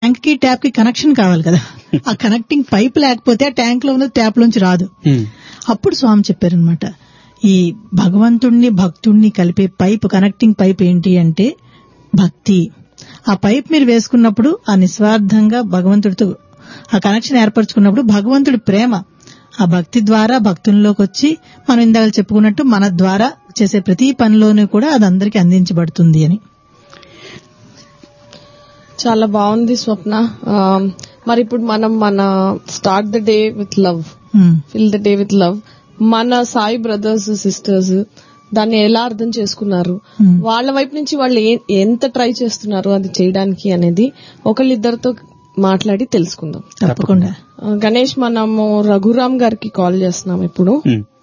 Tank కి tap కి connection కావాలి కదా ఆ కనెక్టింగ్ పైప్ లేకపోతే ఆ ట్యాంక్ లో ఉన్న ట్యాప్ లోంచి రాదు ఉమ్, అప్పుడు స్వామి చెప్పారనమాట ఈ భగవంతుణ్ణి భక్తుణ్ణి కలిపే పైప్ కనెక్టింగ్ పైప్ ఏంటి అంటే భక్తి ఆ పైప్ మీరు వేసుకున్నప్పుడు ఆ నిస్వార్థంగా భగవంతుడితో ఆ కనెక్షన్ ఏర్పరచుకున్నప్పుడు భగవంతుడి ప్రేమ ఆ భక్తి ద్వారా భక్తుల్లోకి వచ్చి మనం ఇందాక చెప్పుకున్నట్టు మన ద్వారా చేసే ప్రతి పనిలోనూ కూడా అది అందరికీ అందించబడుతుంది అని చాలా బాగుంది స్వప్న ఆ, మరి ఇప్పుడు మనం మన start the day with love um. Fill the day with love మన సాయి బ్రదర్స్ సిస్టర్స్ దాన్ని ఎలా అర్థం చేసుకున్నారు Hmm. వాళ్ళ వైపు నుంచి వాళ్ళు ఏ- ఎంత ట్రై చేస్తున్నారు అది చేయడానికి అనేది ఒకళ్ళిద్దరితో మాట్లాడి తెలుసుకుందాం తప్పకుండా ఆ, గణేష్ మనము రఘురామ్ గారికి కాల్ చేస్తున్నాం ఇప్పుడు ఉమ్.